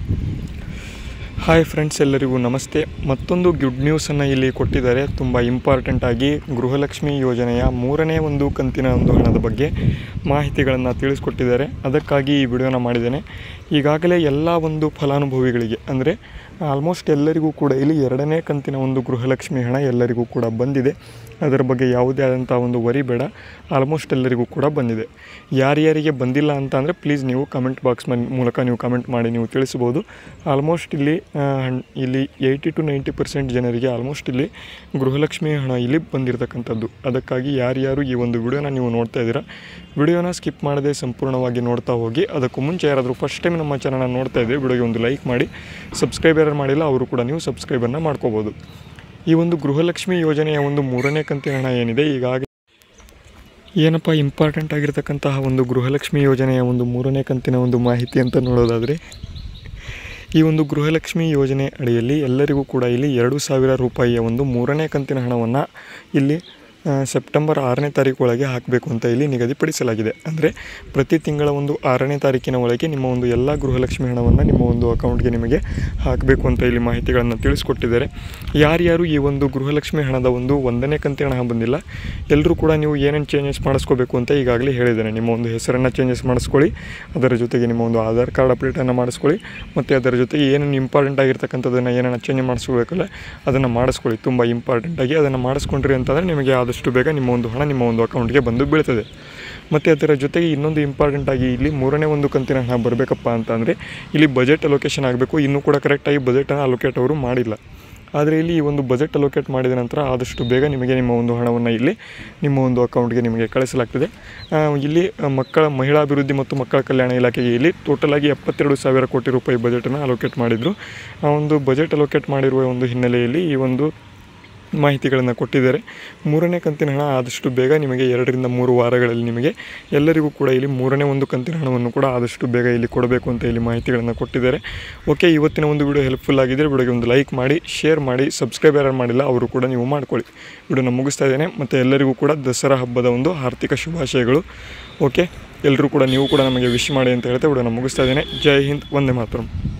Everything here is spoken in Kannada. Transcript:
ಹಾಯ್ ಫ್ರೆಂಡ್ಸ್ ಎಲ್ಲರಿಗೂ ನಮಸ್ತೆ ಮತ್ತೊಂದು ಗುಡ್ ನ್ಯೂಸನ್ನು ಇಲ್ಲಿ ಕೊಟ್ಟಿದ್ದಾರೆ ತುಂಬ ಇಂಪಾರ್ಟೆಂಟ್ ಆಗಿ ಗೃಹಲಕ್ಷ್ಮಿ ಯೋಜನೆಯ ಮೂರನೇ ಒಂದು ಕಂತಿನ ಒಂದು ಹಣದ ಬಗ್ಗೆ ಮಾಹಿತಿಗಳನ್ನು ತಿಳಿಸ್ಕೊಟ್ಟಿದ್ದಾರೆ ಅದಕ್ಕಾಗಿ ಈ ವಿಡಿಯೋನ ಮಾಡಿದ್ದೇನೆ ಈಗಾಗಲೇ ಎಲ್ಲ ಒಂದು ಫಲಾನುಭವಿಗಳಿಗೆ ಅಂದರೆ ಆಲ್ಮೋಸ್ಟ್ ಎಲ್ಲರಿಗೂ ಕೂಡ ಇಲ್ಲಿ ಎರಡನೇ ಕಂತಿನ ಒಂದು ಗೃಹಲಕ್ಷ್ಮಿ ಹಣ ಎಲ್ಲರಿಗೂ ಕೂಡ ಬಂದಿದೆ ಅದರ ಬಗ್ಗೆ ಯಾವುದೇ ಆದಂಥ ಒಂದು ವರಿ ಬೇಡ ಆಲ್ಮೋಸ್ಟ್ ಎಲ್ಲರಿಗೂ ಕೂಡ ಬಂದಿದೆ ಯಾರ್ಯಾರಿಗೆ ಬಂದಿಲ್ಲ ಅಂತ ಅಂದರೆ ಪ್ಲೀಸ್ ನೀವು ಕಮೆಂಟ್ ಬಾಕ್ಸ್ ಮೂಲಕ ನೀವು ಕಮೆಂಟ್ ಮಾಡಿ ನೀವು ತಿಳಿಸ್ಬೋದು ಆಲ್ಮೋಸ್ಟ್ ಇಲ್ಲಿ ಆ, ಹಣ್- ಇಲ್ಲಿ ಏಯ್ಟಿ ಟು ನೈಂಟಿ ಪರ್ಸೆಂಟ್ ಜನರಿಗೆ ಆಲ್ಮೋಸ್ಟ್ ಇಲ್ಲಿ ಗೃಹಲಕ್ಷ್ಮಿ ಹಣ ಇಲ್ಲಿ ಬಂದಿರತಕ್ಕಂಥದ್ದು ಅದಕ್ಕಾಗಿ ಯಾರ್ಯಾರು ಈ ಒಂದು ವಿಡಿಯೋನ ನೀವು ನೋಡ್ತಾ ಇದ್ದೀರಾ ವಿಡಿಯೋನ ಸ್ಕಿಪ್ ಮಾಡದೆ ಸಂಪೂರ್ಣವಾಗಿ ನೋಡ್ತಾ ಹೋಗಿ ಅದಕ್ಕೂ ಮುಂಚೆ ಯಾರಾದರೂ ಫಸ್ಟ್ ಟೈಮ್ ನಮ್ಮ ಚಾನಲ್ನ ನೋಡ್ತಾ ಇದ್ದರೆ ವಿಡಿಯೋಗೆ ಒಂದು ಲೈಕ್ ಮಾಡಿ ಸಬ್ಸ್ಕ್ರೈಬ್ ಯಾರು ಮಾಡಿಲ್ಲ ಅವರು ಕೂಡ ನೀವು ಸಬ್ಸ್ಕ್ರೈಬನ್ನು ಮಾಡ್ಕೋಬೋದು ಈ ಒಂದು ಗೃಹಲಕ್ಷ್ಮಿ ಯೋಜನೆಯ ಒಂದು ಮೂರನೇ ಕಂತಿನ ಹಣ ಏನಿದೆ ಈಗಾಗಲೇ ಏನಪ್ಪ ಇಂಪಾರ್ಟೆಂಟ್ ಆಗಿರ್ತಕ್ಕಂತಹ ಒಂದು ಗೃಹಲಕ್ಷ್ಮಿ ಯೋಜನೆಯ ಒಂದು ಮೂರನೇ ಕಂತಿನ ಒಂದು ಮಾಹಿತಿ ಅಂತ ನೋಡೋದಾದರೆ ಈ ಒಂದು ಗೃಹಲಕ್ಷ್ಮಿ ಯೋಜನೆ ಅಡಿಯಲ್ಲಿ ಎಲ್ಲರಿಗೂ ಕೂಡ ಇಲ್ಲಿ ಎರಡು ಸಾವಿರ ರೂಪಾಯಿಯ ಒಂದು ಮೂರನೇ ಕಂತಿನ ಹಣವನ್ನು ಇಲ್ಲಿ ಆ, ಸೆಪ್ಟೆಂಬರ್ ಆರನೇ ತಾರೀಕು ಒಳಗೆ ಹಾಕಬೇಕು ಅಂತ ಇಲ್ಲಿ ನಿಗದಿಪಡಿಸಲಾಗಿದೆ ಅಂದರೆ ಪ್ರತಿ ತಿಂಗಳ ಒಂದು ಆರನೇ ತಾರೀಕಿನ ಒಳಗೆ ನಿಮ್ಮ ಒಂದು ಎಲ್ಲ ಗೃಹಲಕ್ಷ್ಮಿ ಹಣವನ್ನು ನಿಮ್ಮ ಒಂದು ಅಕೌಂಟ್ಗೆ ನಿಮಗೆ ಹಾಕಬೇಕು ಅಂತ ಇಲ್ಲಿ ಮಾಹಿತಿಗಳನ್ನು ತಿಳಿಸ್ಕೊಟ್ಟಿದ್ದಾರೆ ಯಾರ್ಯಾರು ಈ ಒಂದು ಗೃಹಲಕ್ಷ್ಮಿ ಹಣದ ಒಂದು ಒಂದನೇ ಕಂತಿನ ಹಣ ಬಂದಿಲ್ಲ ಎಲ್ಲರೂ ಕೂಡ ನೀವು ಏನೇನು ಚೇಂಜಸ್ ಮಾಡಿಸ್ಕೋಬೇಕು ಅಂತ ಈಗಾಗಲೇ ಹೇಳಿದ್ದೇನೆ ನಿಮ್ಮ ಒಂದು ಹೆಸರನ್ನು ಚೇಂಜಸ್ ಮಾಡಿಸ್ಕೊಳ್ಳಿ ಅದರ ಜೊತೆಗೆ ನಿಮ್ಮ ಒಂದು ಆಧಾರ್ ಕಾರ್ಡ್ ಅಪ್ಡೇಟನ್ನು ಮಾಡಿಸ್ಕೊಳ್ಳಿ ಮತ್ತು ಅದರ ಜೊತೆಗೆ ಏನೇನು ಇಂಪಾರ್ಟೆಂಟ್ ಆಗಿರ್ತಕ್ಕಂಥದ್ದನ್ನು ಏನೇನು ಚೇಂಜ್ ಮಾಡಿಸ್ಕೋಬೇಕಲ್ಲ ಅದನ್ನು ಮಾಡಿಸ್ಕೊಳ್ಳಿ ತುಂಬ ಇಂಪಾರ್ಟೆಂಟಾಗಿ ಅದನ್ನು ಮಾಡಿಸ್ಕೊಂಡ್ರಿ ಅಂತಂದರೆ ನಿಮಗೆ ಆದಷ್ಟು ಬೇಗ ನಿಮ್ಮ ಒಂದು ಹಣ ನಿಮ್ಮ ಒಂದು ಅಕೌಂಟ್ಗೆ ಬಂದು ಬೀಳ್ತದೆ ಮತ್ತು ಅದರ ಜೊತೆಗೆ ಇನ್ನೊಂದು ಇಂಪಾರ್ಟೆಂಟ್ ಆಗಿ ಇಲ್ಲಿ ಮೂರನೇ ಒಂದು ಕಂತಿನ ಹಣ ಬರಬೇಕಪ್ಪ ಅಂತಂದರೆ ಇಲ್ಲಿ ಬಜೆಟ್ ಅಲೋಕೇಶನ್ ಆಗಬೇಕು ಇನ್ನೂ ಕೂಡ ಕರೆಕ್ಟಾಗಿ ಬಜೆಟನ್ನು ಅಲೋಕೇಟ್ ಅವರು ಮಾಡಿಲ್ಲ ಆದರೆ ಇಲ್ಲಿ ಈ ಒಂದು ಬಜೆಟ್ ಅಲೋಕೇಟ್ ಮಾಡಿದ ನಂತರ ಆದಷ್ಟು ಬೇಗ ನಿಮಗೆ ನಿಮ್ಮ ಒಂದು ಹಣವನ್ನು ಇಲ್ಲಿ ನಿಮ್ಮ ಒಂದು ಅಕೌಂಟ್ಗೆ ನಿಮಗೆ ಕಳಿಸಲಾಗ್ತದೆ ಆ, ಇಲ್ಲಿ ಆ, ಮಕ್ಕಳ ಮಹಿಳಾ ಅಭಿವೃದ್ಧಿ ಮತ್ತು ಮಕ್ಕಳ ಕಲ್ಯಾಣ ಇಲಾಖೆಗೆ ಇಲ್ಲಿ ಟೋಟಲ್ ಆಗಿ ಎಪ್ಪತ್ತೆರಡು ಸಾವಿರ ಕೋಟಿ ರೂಪಾಯಿ ಬಜೆಟನ್ನು ಅಲೋಕೇಟ್ ಮಾಡಿದರು ಆ ಒಂದು ಬಜೆಟ್ ಅಲೋಕೇಟ್ ಮಾಡಿರುವ ಒಂದು ಹಿನ್ನೆಲೆಯಲ್ಲಿ ಈ ಒಂದು ಮಾಹಿತಿಗಳನ್ನು ಕೊಟ್ಟಿದ್ದಾರೆ ಮೂರನೇ ಕಂತಿನ ಹಣ ಆದಷ್ಟು ಬೇಗ ನಿಮಗೆ ಎರಡರಿಂದ ಮೂರು ವಾರಗಳಲ್ಲಿ ನಿಮಗೆ ಎಲ್ಲರಿಗೂ ಕೂಡ ಇಲ್ಲಿ ಮೂರನೇ ಒಂದು ಕಂತಿನ ಹಣವನ್ನು ಕೂಡ ಆದಷ್ಟು ಬೇಗ ಇಲ್ಲಿ ಕೊಡಬೇಕು ಅಂತ ಇಲ್ಲಿ ಮಾಹಿತಿಗಳನ್ನು ಕೊಟ್ಟಿದ್ದಾರೆ ಓಕೆ ಇವತ್ತಿನ ಒಂದು ವಿಡಿಯೋ ಹೆಲ್ಪ್ಫುಲ್ ಆಗಿದ್ದರೆ ವಿಡಿಯೋಗೆ ಒಂದು ಲೈಕ್ ಮಾಡಿ ಶೇರ್ ಮಾಡಿ ಸಬ್ಸ್ಕ್ರೈಬ್ ಯಾರು ಮಾಡಿಲ್ಲ ಅವರು ಕೂಡ ನೀವು ಮಾಡ್ಕೊಳ್ಳಿ ವಿಡಿಯೋನ ಮುಗಿಸ್ತಾ ಇದ್ದೇನೆ ಮತ್ತು ಎಲ್ಲರಿಗೂ ಕೂಡ ದಸರಾ ಹಬ್ಬದ ಒಂದು ಆರ್ಥಿಕ ಶುಭಾಶಯಗಳು ಓಕೆ ಎಲ್ಲರೂ ಕೂಡ ನೀವು ಕೂಡ ನಮಗೆ ವಿಶ್ ಮಾಡಿ ಅಂತ ಹೇಳ್ತಾ ವಿಡಿಯೋನ ಮುಗಿಸ್ತಾ ಇದ್ದೇನೆ ಜೈ ಹಿಂದ್ ವಂದೇ ಮಾತರಂ